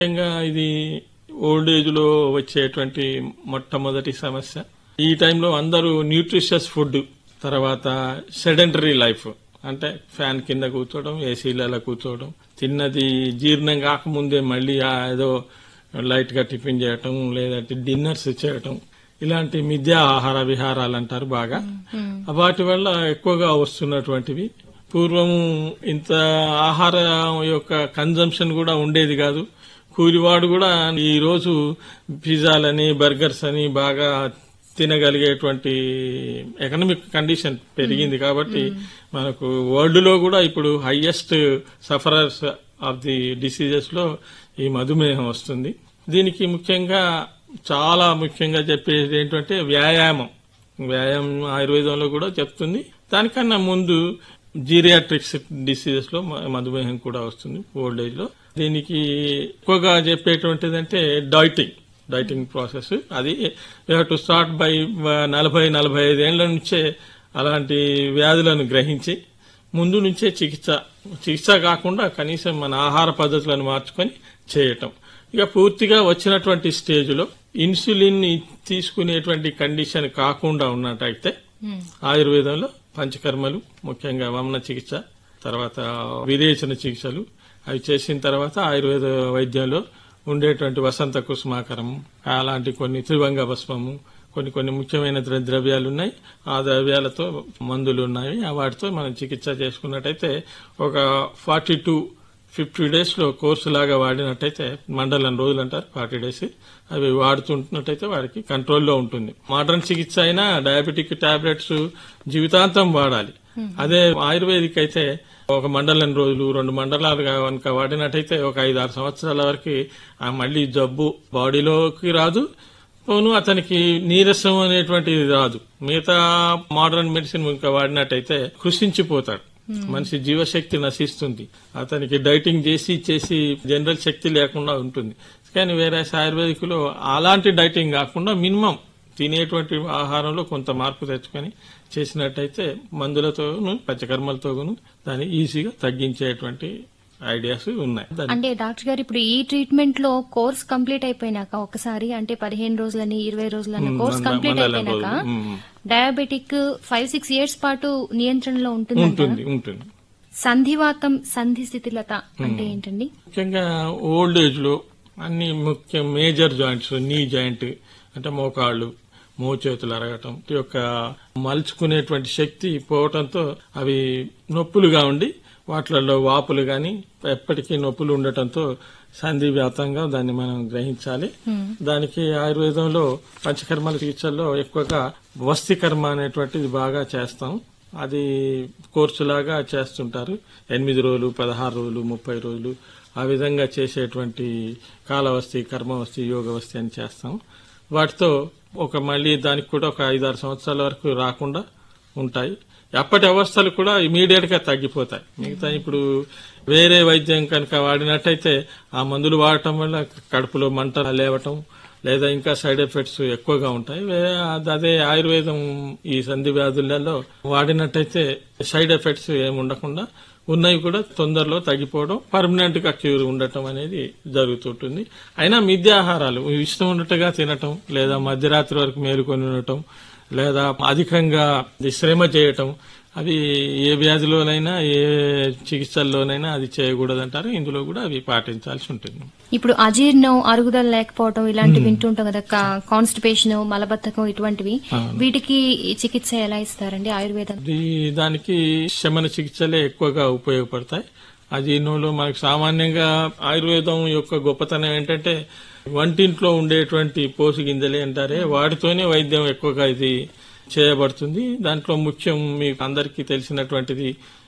ముఖ్యంగా ఇది old age లో వచ్చేటువంటి మొట్టమొదటి సమస్య ఈ టైంలో అందరూ న్యూట్రిషియస్ ఫుడ్ తర్వాత సెడెంటరీ లైఫ్ అంటే ఫ్యాన్ కింద కూర్చోవడం ఏసీలలో కూర్చోవడం తిన్నది జీర్ణం కాకముందే మళ్ళీ ఆ ఏదో లైట్ గా టిఫిన్ చేయటం లేదంటే డిన్నర్స్ చేయటం ఇలాంటి మిథ్యా ఆహార విహారాలు అంటారు బాగా వాటి వల్ల ఎక్కువగా వస్తున్నటువంటివి పూర్వం ఇంత ఆహారం యొక్క కన్జంప్షన్ కూడా ఉండేది కాదు కూలివాడు కూడా ఈ రోజు పిజ్జాలని బర్గర్స్ అని బాగా తినగలిగేటువంటి ఎకనామిక్ కండిషన్ పెరిగింది కాబట్టి మనకు వరల్డ్ లో కూడా ఇప్పుడు highest sufferers of the diseases లో ఈ మధుమేహం వస్తుంది దీనికి ముఖ్యంగా చాలా ముఖ్యంగా చెప్పేది ఏంటంటే వ్యాయామం వ్యాయామం ఆయుర్వేదంలో కూడా చెప్తుంది దానికన్నా ముందు జీరియాట్రిక్స్ డిసీజెస్ లో మ- మధుమేహం కూడా వస్తుంది ఓల్డ్ ఏజ్ లో దీనికి ఎక్కువగా చెప్పేటువంటిది అంటే డైటింగ్ డైటింగ్ ప్రాసెస్ అది వీ టు స్టార్ట్ బై నలభై నలభై ఐదేళ్ల నుంచే అలాంటి వ్యాధులను గ్రహించి ముందు నుంచే చికిత్స చికిత్స కాకుండా కనీసం మన ఆహార పద్ధతులను మార్చుకొని చేయటం ఇక పూర్తిగా వచ్చినటువంటి స్టేజ్లో ఇన్సులిన్ ని తీసుకునేటువంటి కండిషన్ కాకుండా ఉన్నట్టయితే ఆయుర్వేదంలో పంచకర్మలు ముఖ్యంగా వమన చికిత్స తర్వాత విరేచన చికిత్సలు అవి చేసిన తర్వాత ఆయుర్వేద వైద్యంలో ఉండేటువంటి వసంత కుసుమాకరము అలాంటి కొన్ని త్రివంగ భస్మము కొన్ని కొన్ని ముఖ్యమైన ద్ర- ద్రవ్యాలు ఉన్నాయి ఆ ద్రవ్యాలతో మందులు ఉన్నాయి ఆ వాటితో మనం చికిత్స చేసుకున్నట్టయితే ఒక ఫార్టీ టు ఫిఫ్టీ డేస్ లో కోర్సు లాగా వాడినట్టయితే మండలం రోజులు అంటారు ఫార్టీ డేస్ అవి వాడుతుంటున్నట్టయితే వారికి కంట్రోల్లో ఉంటుంది మోడర్న్ చికిత్స అయినా డయాబెటిక్ టాబ్లెట్స్ జీవితాంతం వాడాలి అదే ఆయుర్వేదిక్ అయితే ఒక మండలం రోజులు రెండు మండలాలు కనుక వాడినట్టయితే ఒక ఐదు ఆరు సంవత్సరాల వరకు ఆ మళ్ళీ జబ్బు బాడీలోకి రాదు పోను అతనికి నీరసం అనేటువంటిది రాదు మిగతా మోడర్న్ మెడిసిన్ ఇంకా వాడినట్టయితే కృషించిపోతాడు మనిషి జీవశక్తి నశిస్తుంది అతనికి డైటింగ్ చేసి చేసి జనరల్ శక్తి లేకుండా ఉంటుంది కానీ వేరే ఆయుర్వేదికులో అలాంటి డైటింగ్ కాకుండా మినిమం తినేటువంటి ఆహారంలో కొంత మార్పు తెచ్చుకొని చేసినట్టయితే మందులతోను పంచకర్మలతోను దాన్ని ఈజీగా తగ్గించేటువంటి ఐడియాస్ ఉన్నాయి దాన్ని అంటే డాక్టర్ గారు ఇప్పుడు ఈ ట్రీట్మెంట్ లో కోర్స్ కంప్లీట్ అయిపోయినాక ఒకసారి అంటే పదిహేను రోజులని ఇరవై రోజులని మ్మ్, కోర్స్ మంద- కంప్లీట్ మండలం అయిపోయినాక రోజులు. Hmm. Diabetic five six years పాటు నియంత్రణలో ఉంటుంది ఉంటుంది ఉంటుంది సంధివాతం సంధి స్థితిలత అంటే ఏంటండి ముఖ్యంగా ఓల్డ్ ఏజ్ లో అన్ని ముఖ్య మేజర్ జాయింట్స్ నీ జాయింట్ అంటే మోకాళ్ళు మోచేతులు అరగటం ఈ యొక్క మలుచుకునేటువంటి శక్తి పోవటంతో అవి నొప్పులుగా ఉండి వాటిలలో వాపులు గాని ఎప్పటికీ నొప్పులు ఉండటంతో సంధి వ్యాప్తంగా దాన్ని మనం గ్రహించాలి దానికి ఆయుర్వేదంలో పంచకర్మల చికిత్సల్లో ఎక్కువగా వస్తికర్మ అనేటువంటిది బాగా చేస్తాం అది కోర్సు లాగా చేస్తుంటారు ఎనిమిది రోజులు పదహారు రోజులు ముప్పై రోజులు ఆ విధంగా చేసేటువంటి కాలవస్తి కర్మవస్తి యోగవస్తి అని చేస్తాం వాటితో ఒక మళ్ళీ దానికి కూడా ఒక ఐదారు సంవత్సరాల వరకు రాకుండా ఉంటాయి అప్పటి అవస్థలు కూడా ఇమీడియట్ గా తగ్గిపోతాయి మిగతా ఇప్పుడు వేరే వైద్యం కనుక వాడినట్టయితే ఆ మందులు వాడటం వల్ల కడుపులో మంట లేవటం లేదా ఇంకా సైడ్ ఎఫెక్ట్స్ ఎక్కువగా ఉంటాయి వే- అద- అదే ఆయుర్వేదం ఈ సంధి వ్యాధులలో వాడినట్టయితే సైడ్ ఎఫెక్ట్స్ ఏమి ఉండకుండా ఉన్నవి కూడా తొందరలో తగ్గిపోవడం పర్మనెంట్ గా క్యూర్ ఉండటం అనేది జరుగుతుంటుంది అయినా మిథ్యాహారాలు ఇష్టం ఉన్నట్టుగా తినటం లేదా మధ్యరాత్రి వరకు మేలుకొని ఉండటం లేదా అధికంగా శ్రమ చేయటం అవి ఏ వ్యాధిలోనైనా ఏ చికిత్సల్లోనైనా అది చేయకూడదంటారు ఇందులో కూడా అవి పాటించాల్సి ఉంటుంది ఇప్పుడు అజీర్ణం అరుగుదల లేకపోవడం ఇలాంటివి వింటుంటాం కదా కాన్స్టిపేషన్ మలబద్ధకం ఇటువంటివి వీటికి ఈ చికిత్స ఎలా ఇస్తారండి ఆయుర్వేదం ఇది దానికి శమన చికిత్సలే ఎక్కువగా ఉపయోగపడతాయి అజీర్ణంలో మనకు సామాన్యంగా ఆయుర్వేదం యొక్క గొప్పతనం ఏంటంటే వంటింట్లో ఉండేటువంటి పోసు గింజలే అంటారే వాటితోనే వైద్యం ఎక్కువగా ఇది చేయబడుతుంది దాంట్లో ముఖ్యం మీకు అందరికీ తెలిసినటువంటిది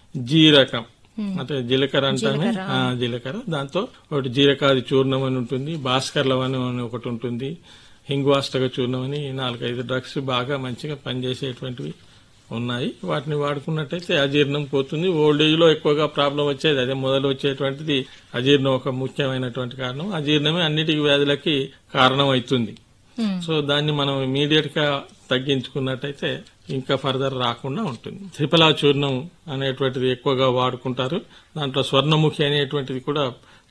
జీరకం అంటే జీలకర్ర అంటామే ఆ, జీలకర్ర దాంతో ఒకటి జీరకాది చూర్ణం అని ఉంటుంది భాస్కర్ లవణం అని ఒకటి ఉంటుంది హింగ్వాష్టక చూర్ణం అని నాలుగైదు డ్రగ్స్ బాగా మంచిగా పనిచేసేటువంటివి ఉన్నాయి వాటిని వాడుకున్నట్టయితే అజీర్ణం పోతుంది ఓల్డ్ ఏజ్ లో ఎక్కువగా ప్రాబ్లం వచ్చేది అదే మొదలు వచ్చేటువంటిది అజీర్ణం ఒక ముఖ్యమైనటువంటి కారణం అజీర్ణమే అన్నిటికి వ్యాధులకి కారణం అవుతుంది సో దాన్ని మనం ఇమీడియట్ గా తగ్గించుకున్నట్టయితే ఇంకా ఫర్దర్ రాకుండా ఉంటుంది త్రిపలా చూర్ణం అనేటువంటిది ఎక్కువగా వాడుకుంటారు దాంట్లో స్వర్ణముఖి అనేటువంటిది కూడా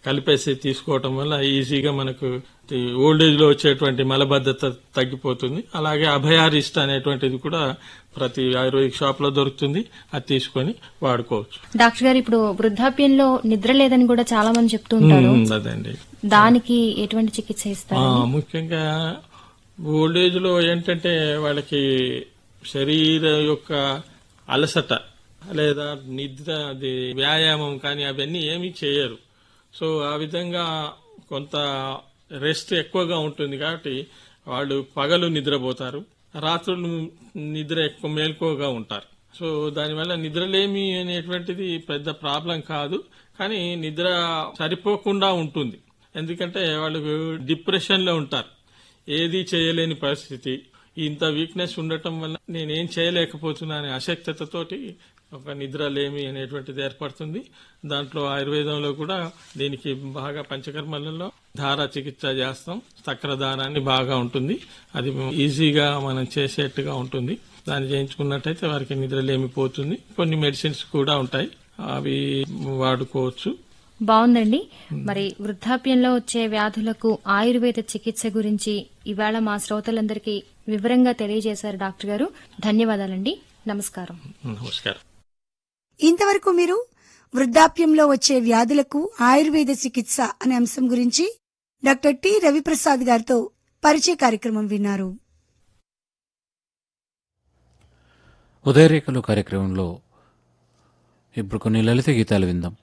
కలిపేసి తీసుకోవటం వల్ల ఈజీగా మనకు ఓల్డ్ ఏజ్ లో వచ్చేటువంటి మలబద్ధత తగ్గిపోతుంది అలాగే అభయారిస్ట్ అనేటువంటిది కూడా ప్రతి ఆయుర్వేదిక్ షాప్ లో దొరుకుతుంది అది తీసుకొని వాడుకోవచ్చు డాక్టర్ గారు ఇప్పుడు వృద్ధాప్యంలో నిద్ర లేదని కూడా చాలా మంది చెప్తూ ఉంటారు ఉమ్, అదండి దానికి ఎటువంటి చికిత్స ఆ, ఇస్తారు ముఖ్యంగా ఓల్డ్ ఏజ్ లో ఏంటంటే వాళ్ళకి శరీర యొక్క అలసట లేదా నిద్ర అది వ్యాయామం కానీ అవన్నీ ఏమీ చేయరు సో ఆ విధంగా కొంత రెస్ట్ ఎక్కువగా ఉంటుంది కాబట్టి వాళ్ళు పగలు నిద్రపోతారు రాత్రులు నిద్ర ఎక్కువ మేల్కోగా ఉంటారు సో దానివల్ల నిద్రలేమి అనేటువంటిది పెద్ద ప్రాబ్లం కాదు కానీ నిద్ర సరిపోకుండా ఉంటుంది ఎందుకంటే వాళ్ళు డిప్రెషన్ లో ఉంటారు ఏది చేయలేని పరిస్థితి ఇంత వీక్నెస్ ఉండటం వల్ల నేనేం చేయలేకపోతున్నా అనే అశక్తతతోటి ఒక నిద్ర లేమి అనేటువంటిది ఏర్పడుతుంది దాంట్లో ఆయుర్వేదంలో కూడా దీనికి బాగా పంచకర్మలలో ధార చికిత్స చేస్తాం చక్ర దారాన్ని బాగా ఉంటుంది అది ఈజీగా మనం చేసేట్టుగా ఉంటుంది దాన్ని చేయించుకున్నట్టయితే వారికి నిద్ర లేమి పోతుంది కొన్ని మెడిసిన్స్ కూడా ఉంటాయి అవి వాడుకోవచ్చు బాగుందండి మరి వృద్ధాప్యంలో వచ్చే వ్యాధులకు ఆయుర్వేద చికిత్స గురించి ఇవాళ మా శ్రోతలందరికీ వివరంగా తెలియజేశారు డాక్టర్ గారు ధన్యవాదాలండి నమస్కారం నమస్కారం ఇంతవరకు మీరు వృద్ధాప్యంలో వచ్చే వ్యాధులకు ఆయుర్వేద చికిత్స అనే అంశం గురించి డాక్టర్ టి రవిప్రసాద్ గారితో పరిచయ కార్యక్రమం విన్నారు ఉదయరేఖలు కార్యక్రమంలో ఇప్పుడు కొన్ని లలిత గీతాలు విందాం